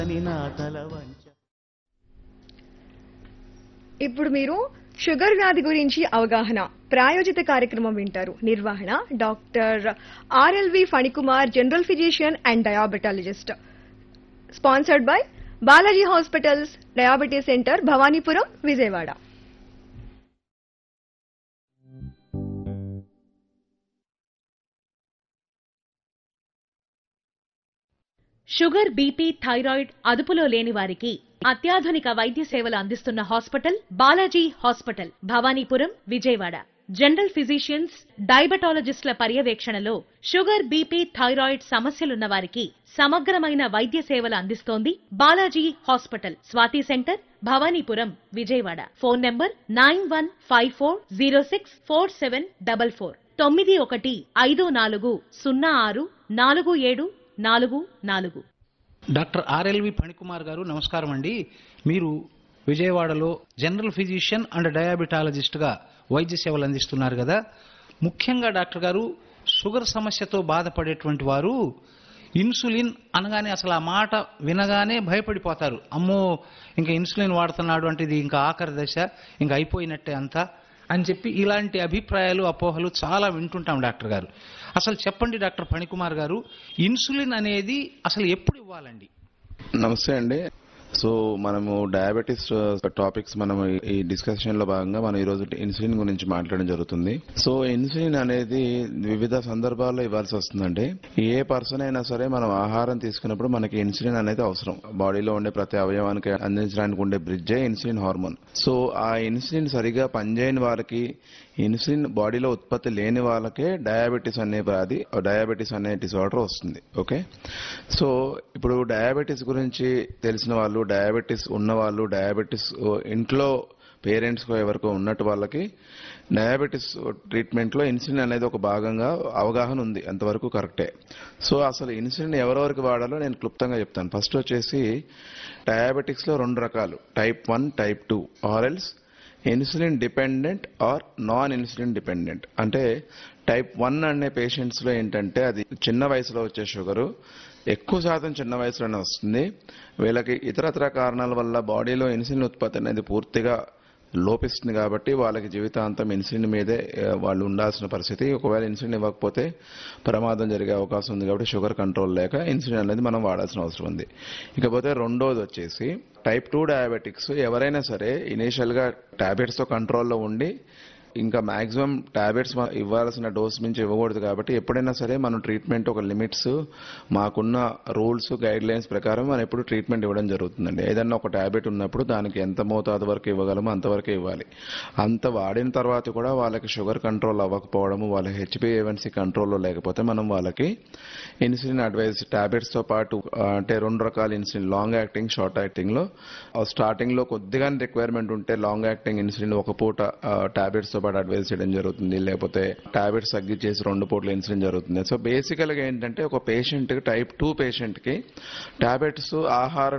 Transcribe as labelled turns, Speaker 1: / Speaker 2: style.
Speaker 1: అని నా తల వంచ
Speaker 2: ఇప్పుడు మీరు షుగర్ వ్యాధి గురించి అవగాహన ప్రాయోజిత కార్యక్రమం వింటారు నిర్వహణ doctor RLV Phanikumar general physician and diabetologist sponsored by Balaji hospitals diabetes centre Bhavanipuram Vijayawada
Speaker 3: sugar BP thyroid అదుపులో లేని వారికి అత్యాధునిక వైద్య సేవలు అందిస్తున్న hospital Balaji hospital Bhavanipuram Vijayawada general physicians డయాబెటాలజిస్టుల పర్యవేక్షణలో షుగర్ బీపీ థైరాయిడ్ సమస్యలున్న వారికి సమగ్రమైన వైద్య సేవలు అందిస్తోంది Balaji hospital Swathi centre Bhavanipuram Vijayawada phone number nine one five four zero six four seven double four తొమ్మిది ఒకటి ఐదు నాలుగు సున్నా ఆరు నాలుగు ఏడు నాలుగు నాలుగు
Speaker 4: డాక్టర్ ఆర్ఎల్వి ఫణికుమార్ గారు నమస్కారం అండి మీరు విజయవాడలో జనరల్ ఫిజిషియన్ అండ్ డయాబెటాలజిస్ట్గా వైద్య సేవలు అందిస్తున్నారు కదా ముఖ్యంగా డాక్టర్ గారు షుగర్ సమస్యతో బాధపడేటువంటి వారు ఇన్సులిన్ అనగానే అసలు ఆ మాట వినగానే భయపడిపోతారు అమ్మో ఇంకా ఇన్సులిన్ వాడుతున్నాడు అంటే ఇది ఇంకా ఆఖరి దశ ఇంకా అయిపోయినట్టే అంతా అని చెప్పి ఇలాంటి అభిప్రాయాలు అపోహలు చాలా వింటుంటాం డాక్టర్ గారు అసలు చెప్పండి డాక్టర్ ఫణికుమార్ గారు ఇన్సులిన్ అనేది అసలు ఎప్పుడు ఇవ్వాలండి
Speaker 5: నమస్తే అండి సో మనము డయాబెటీస్ టాపిక్స్ మనం ఈ డిస్కషన్ లో భాగంగా మనం ఈ రోజు ఇన్సులిన్ గురించి మాట్లాడడం జరుగుతుంది సో ఇన్సులిన్ అనేది వివిధ సందర్భాల్లో ఇవ్వాల్సి వస్తుందండి ఏ పర్సన్ అయినా సరే మనం ఆహారం తీసుకున్నప్పుడు మనకి ఇన్సులిన్ అనేది అవసరం బాడీలో ఉండే ప్రతి అవయవానికి అందించడానికి ఉండే బ్రిడ్జే ఇన్సులిన్ హార్మోన్ సో ఆ ఇన్సులిన్ సరిగా పనిచేయని వారికి ఇన్సులిన్ బాడీలో ఉత్పత్తి లేని వాళ్ళకే డయాబెటీస్ అనే వ్యాధి డయాబెటీస్ అనే డిసార్డర్ వస్తుంది ఓకే సో ఇప్పుడు డయాబెటీస్ గురించి తెలిసిన వాళ్ళు డయాబెటీస్ ఉన్న వాళ్ళు డయాబెటీస్ ఇంట్లో పేరెంట్స్ ఎవరికో ఉన్నట్టు వాళ్ళకి డయాబెటీస్ ట్రీట్మెంట్ లో ఇన్సులిన్ అనేది ఒక భాగంగా అవగాహన ఉంది అంతవరకు కరెక్టే సో అసలు ఇన్సులిన్ ఎవరెవరికి వాడాలో నేను క్లుప్తంగా చెప్తాను ఫస్ట్ వచ్చేసి డయాబెటిక్స్ లో రెండు రకాలు టైప్ వన్ టైప్ టూ ఆర్ఎల్స్ insulin dependent or non insulin dependent అంటే టైప్ వన్ అనే పేషెంట్స్ లో ఏంటంటే అది చిన్న వయసులో వచ్చే షుగరు ఎక్కువ శాతం చిన్న వయసులోనే వస్తుంది వీళ్ళకి ఇతరత్ర కారణాల వల్ల బాడీలో ఇన్సులిన్ ఉత్పత్తి అనేది పూర్తిగా లోపిస్తుంది కాబట్టి వాళ్ళకి జీవితాంతం ఇన్సులిన్ మీదే ఆ, వాళ్ళు ఉండాల్సిన పరిస్థితి ఒకవేళ ఇన్సులిన్ ఇవ్వకపోతే ప్రమాదం జరిగే అవకాశం ఉంది కాబట్టి షుగర్ కంట్రోల్ లేక ఇన్సులిన్ అనేది మనం వాడాల్సిన అవసరం ఉంది ఇకపోతే రెండోది వచ్చేసి టైప్ టూ డయాబెటిక్స్ ఎవరైనా సరే ఇనీషియల్ గా టాబ్లెట్స్ తో కంట్రోల్లో ఉండి ఇంకా మాక్సిమం టాబ్లెట్స్ ఇవ్వాల్సిన డోస్ మించి ఇవ్వకూడదు కాబట్టి ఎప్పుడైనా సరే మనం ట్రీట్మెంట్ ఒక లిమిట్స్ మాకున్న రూల్స్ గైడ్ లైన్స్ ప్రకారం మనం ఎప్పుడు ట్రీట్మెంట్ ఇవ్వడం జరుగుతుందండి ఏదన్నా ఒక టాబ్లెట్ ఉన్నప్పుడు దానికి ఎంత మోతాదు వరకు ఇవ్వగలమో అంతవరకే ఇవ్వాలి అంత వాడిన తర్వాత కూడా వాళ్ళకి షుగర్ కంట్రోల్ అవ్వకపోవడము వాళ్ళ హెచ్బిఏవన్సీ కంట్రోల్లో లేకపోతే మనం వాళ్ళకి ఇన్సులిన్ అడ్వైస్ టాబ్లెట్స్ తో పాటు ఆ, అంటే రెండు రకాల insulin long acting short acting లో స్టార్టింగ్ లో కొద్దిగా రిక్వైర్మెంట్ ఉంటే లాంగ్ యాక్టింగ్ ఇన్సులిన్ ఒక పూట టాబ్లెట్స్ తో పాటు అడ్వైస్ చేయడం జరుగుతుంది లేకపోతే టాబ్లెట్స్ తగ్గించేసి రెండు పూటలు ఇన్సులిన్ జరుగుతుంది సో బేసికల్ గా ఏంటంటే ఒక పేషెంట్ కి టైప్ టూ పేషెంట్ కి టాబ్లెట్స్ ఆహారం